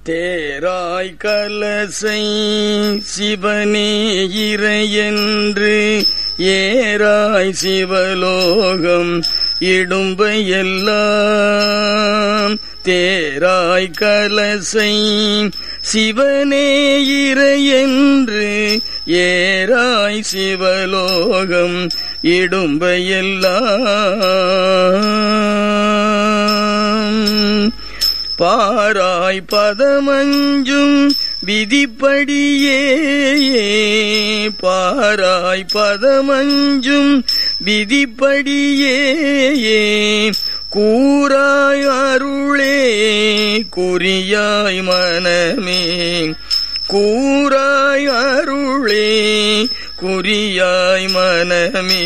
தேராய் கலசை சிவனே இறையென்று ஏராய் சிவலோகம் இடும்பையெல்லாம் தேராய் கலசை சிவனே இறையென்று ஏராய் சிவலோகம் இடும்பையெல்லாம் பாராய் பதமஞ்சும் விதிப்படியே பாராய் பதமஞ்சும் விதிப்படியே கூறாய் அருளே குறியாய் மனமே கூறாய் அருளே குறியாய் மனமே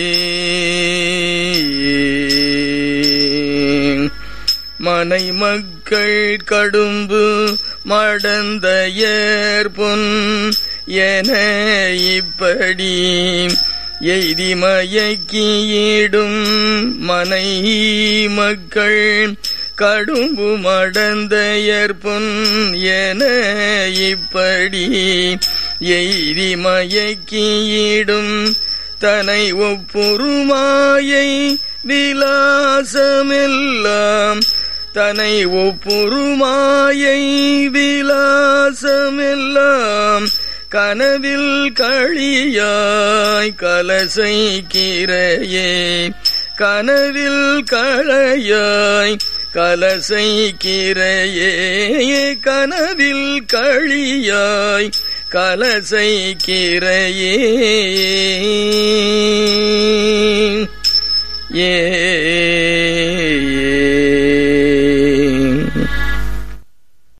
மனை மக்கள் கடும்பு மடந்தையர் பொன் என இப்படி எய்தி மயக்கியிடும் மனை மக்கள் கடும்பு மடந்தையர் பொன் என இப்படி எய்தி மயக்கியிடும் தனை ஒப்புருமாயை விலாசமெல்லாம் தனை ஒப்புருமாயை விலாசமெல்லாம் கனவில் களியாய் கலசை கிரையே கனவில் களையாய் கலசை கிரையே கனவில் களியாய் கலசை கிரையே ஏ